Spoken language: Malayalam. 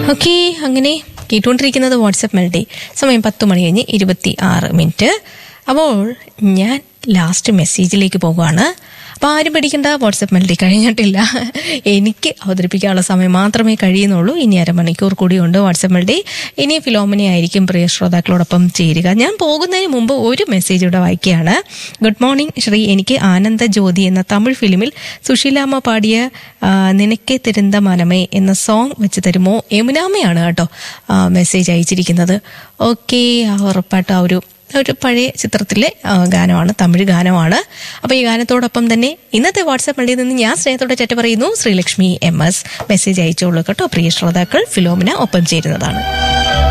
ഓക്കെ അങ്ങനെ കേട്ടുകൊണ്ടിരിക്കുന്നത് വാട്സപ്പ് മെലഡി സമയം പത്ത് മണി കഴിഞ്ഞ് ഇരുപത്തി ആറ് മിനിറ്റ് അപ്പോൾ ഞാൻ ലാസ്റ്റ് മെസ്സേജിലേക്ക് പോകുവാണ് അപ്പോൾ ആരും പഠിക്കേണ്ട വാട്സപ്പ് മെലഡി കഴിഞ്ഞിട്ടില്ല എനിക്ക് അവതരിപ്പിക്കാനുള്ള സമയം മാത്രമേ കഴിയുന്നുള്ളൂ ഇനി അരമണിക്കൂർ കൂടിയുണ്ട് വാട്സപ്പ് മെലഡി ഇനി ഫിലോമിനെ ആയിരിക്കും പ്രിയ ശ്രോതാക്കളോടൊപ്പം ചേരുക ഞാൻ പോകുന്നതിന് മുമ്പ് ഒരു മെസ്സേജ് ഇവിടെ വായിക്കുകയാണ് ഗുഡ് മോർണിംഗ് ശ്രീ എനിക്ക് ആനന്ദ ജ്യോതി എന്ന തമിഴ് ഫിലിമിൽ സുശീലാമ്മ പാടിയ ആ, നിനക്കെ തിരുന്ത മനമേ എന്ന സോങ് വെച്ച് തരുമോ യമുനാമയാണ് കേട്ടോ ആ, മെസ്സേജ് അയച്ചിരിക്കുന്നത് ഓക്കെ ഉറപ്പായിട്ടും ആ ഒരു ഒരു പഴയ ചിത്രത്തിലെ ആ, ഗാനമാണ് തമിഴ് ഗാനമാണ് അപ്പൊ ഈ ഗാനത്തോടൊപ്പം തന്നെ ഇന്നത്തെ വാട്സാപ്പ് മള്ളിയിൽ നിന്ന് ഞാൻ സ്നേഹത്തോടെ ചറ്റ പറയുന്നു ശ്രീലക്ഷ്മി എം എസ് മെസ്സേജ് അയച്ചോളൂ കേട്ടോ പ്രിയ ശ്രോതാക്കൾ ഫിലോമിന ഒപ്പം ചേരുന്നതാണ്